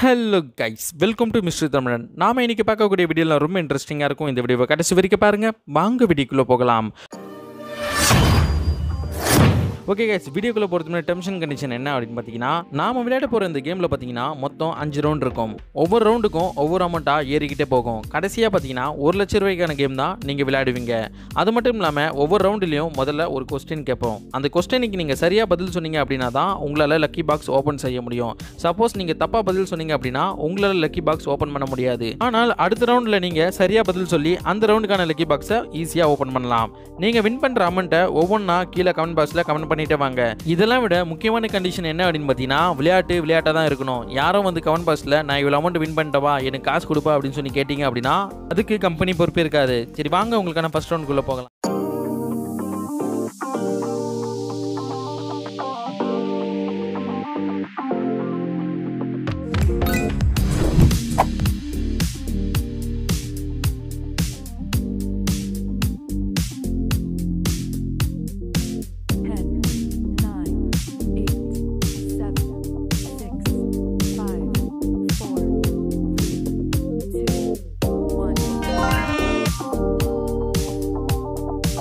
Hello guys welcome to mister Tamilan நாம இன்னைக்கு பார்க்கக்கூடிய வீடியோலாம் ரொம்ப இன்ட்ரெஸ்டிங்காக இருக்கும் இந்த வீடியோவை கடைசி வரைக்கும் பாருங்க வாங்க வீடியோக்குள்ளே போகலாம் ஓகே கைஸ் வீடியோக்குள்ளே போகிறது முன்னாடி டென்ஷன் கண்டிஷன் என்ன அப்படின்னு பார்த்தீங்கன்னா நாம விளையாட போகிற இந்த கேமில் பார்த்தீங்கன்னா மொத்தம் அஞ்சு ரவுண்ட் இருக்கும் ஒவ்வொரு ரவுண்டுக்கும் ஒவ்வொரு அமௌண்ட்டாக ஏறிக்கிட்டே போகும் கடைசியாக பார்த்தீங்கன்னா ஒரு லட்ச ரூபாய்க்கான கேம் தான் நீங்கள் விளையாடுவீங்க அது மட்டும் இல்லாமல் ஒவ்வொரு ரவுண்டுலையும் முதல்ல ஒரு கொஸ்டின் கேட்போம் அந்த கொஸ்டினுக்கு நீங்கள் சரியாக பதில் சொன்னீங்க அப்படின்னா தான் உங்களால் லக்கி பாக்ஸ் ஓப்பன் செய்ய முடியும் சப்போஸ் நீங்கள் தப்பாக பதில் சொன்னீங்க அப்படின்னா உங்களால் லக்கி பாக்ஸ் ஓப்பன் பண்ண முடியாது ஆனால் அடுத்த ரவுண்டில் நீங்கள் சரியாக பதில் சொல்லி அந்த ரவுண்டுக்கான லக்கி பாக்ஸை ஈஸியாக ஓப்பன் பண்ணலாம் நீங்கள் வின் பண்ணுற அமௌண்ட்டை ஒவ்வொன்றா கீழே கமெண்ட் பாக்ஸில் கமெண்ட் பண்ணிட்டே வாங்க இதெல்லாம் விட முக்கியமான கண்டிஷன் என்ன அப்படின்னு பார்த்தீங்கன்னா விளையாட்டு விளையாட்டாக தான் இருக்கணும் யாரும் வந்து கமெண்ட் பாக்ஸில் நான் இவ்வளோ அமௌண்ட் வின் பண்ணிட்டவா எனக்கு காசு கொடுப்பா அப்படின்னு சொல்லி கேட்டிங்க அப்படின்னா அதுக்கு கம்பெனி பொறுப்பு இருக்காது சரி வாங்க உங்களுக்கான ஃபர்ஸ்ட் ரவுண்டுக்குள்ளே போகலாம் Ten, nine, eight, seven, six, five, four, three, two, one.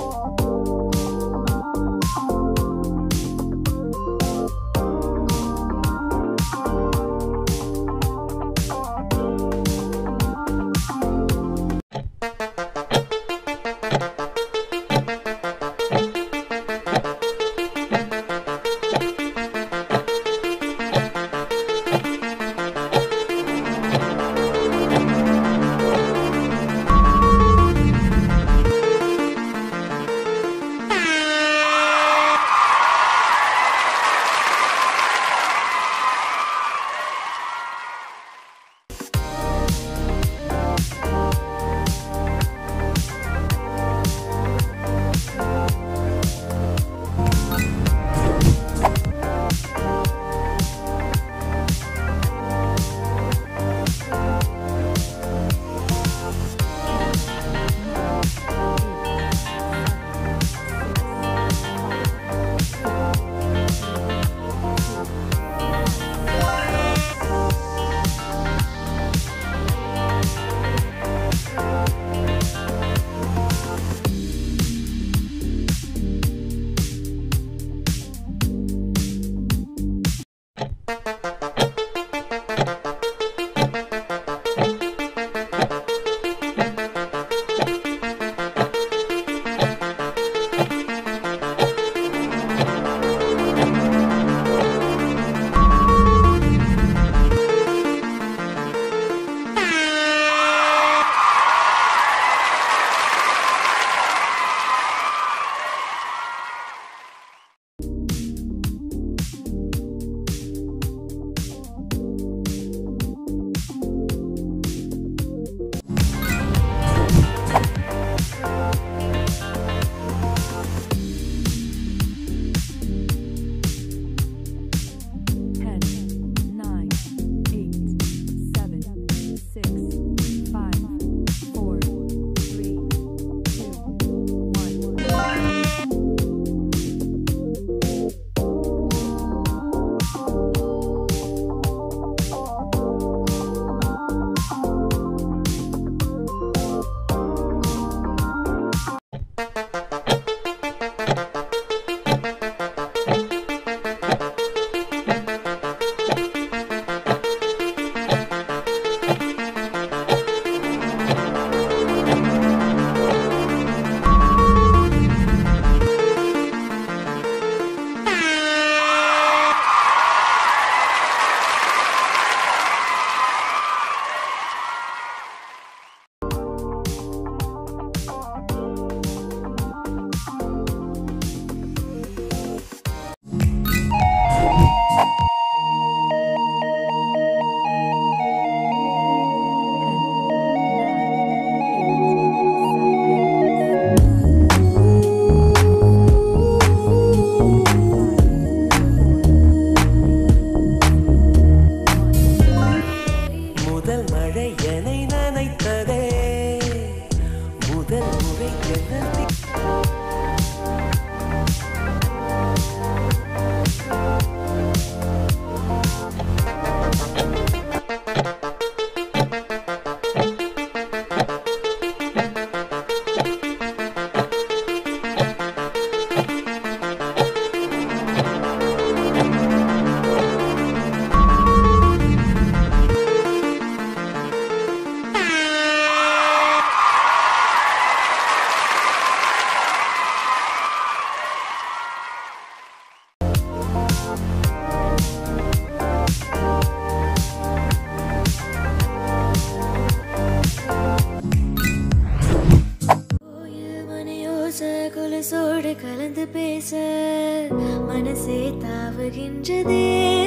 மனசோடு கலந்து பேச மனசே தாவுகின்றதே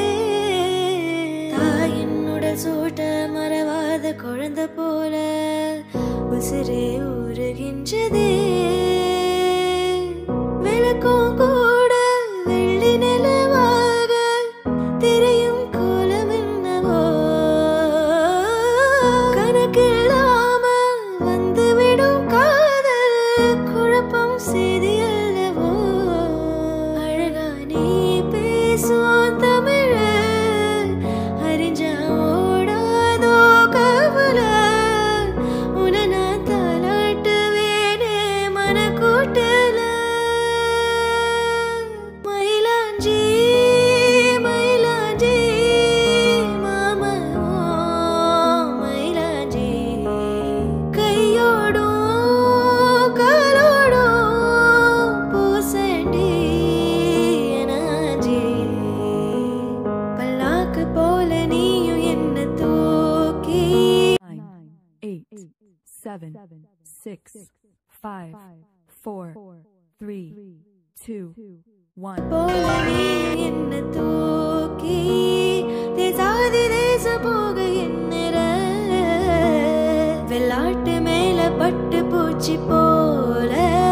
தாயின் உடல் சூட்ட மறவாத குழந்தை போல உசிரே ஊறுகின்றதே விளக்கும் கூட வெள்ளி நிலவாக திரையும் கோலம் என்னவோ கணக்கில்லாம வந்துவிடும் காதல் குழப்பம் செய்தி அல்லவோ அழகா நீ பேசும் தமிழ அறிஞ்ச ஓடாதோ கவலை உன நான் தாலாட்டுவேனே மனக்கூட்டல மயிலாஞ்சி மயிலாஞ்சி மாமா மயிலாஞ்சி கையோடும் காலோடும் பூசண்டி எனாஞ்சி பல்லாக்கு போல நீயும் என்ன தூக்கி Nine, eight, seven, six, five, four, three, two, one. போல நீயும் என்ன தூக்கி தேசாதி தேச போக எண்ணுற வெள்ளாட்டு மேல பட்டு பூச்சி போல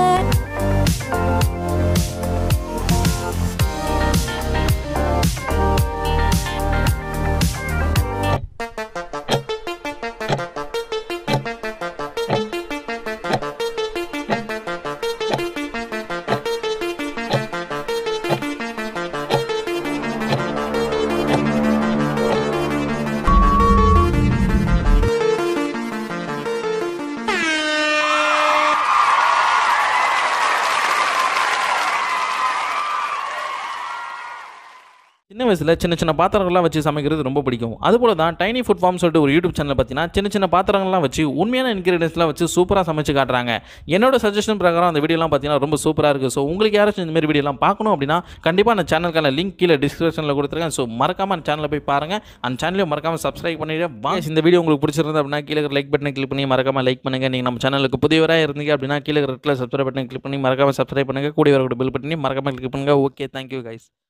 சின்ன வயசில் சின்ன சின்ன பாத்திரங்கள்லாம் வச்சு சமைக்கிறது ரொம்ப பிடிக்கும் அதுபோல தான் டைனி ஃபுட் ஃபார்ம் சொல்லிட்டு ஒரு யூடியூப் சேனல் பார்த்தீங்கன்னா சின்ன சின்ன பாத்திரங்கள்லாம் வச்சு உண்மையான இன்கிரீடியன்ஸ்லாம் வச்சு சூப்பராக சமைச்சு காட்டுறாங்க என்னோட சஜஷன் பிரகாரம் அந்த வீடியோலாம் பார்த்தீங்கன்னா ரொம்ப சூப்பராக இருக்குது ஸோ உங்களுக்கு யாராச்சும் இந்த மாதிரி வீடியோலாம் பார்க்கணும் அப்படின்னா கண்டிப்பாக அந்த சேனலுக்கான லிங்க் கீழே டிஸ்கிரிப்ஷனில் கொடுத்துருக்கேன் ஸோ மறக்காம அந்த சேனலில் போய் பாருங்கள் அந்த சேனலையும் மறக்காம சப்ஸ்கிரைப் பண்ணிட்டு வாங்க இந்த வீடியோ உங்களுக்கு பிடிச்சிருந்தது அப்படின்னா கீழே லைக் பட்டனை கிளிக் பண்ணி மறக்காம லைக் பண்ணுங்க நீங்கள் நம்ம சேனலுக்கு புதியவராக இருந்தீங்க அப்படின்னா கீழே ரெட்டில் சப்ஸ்கிரைப் பட்டனை கிளிக் பண்ணி மறக்காம சப்ஸ்கிரைப் பண்ணுங்க கூடிய வரக்கூடிய பில் பட்டனி மறக்காம கிளிக் பண்ணுங்க ஓகே தேங்க்யூ கைஸ்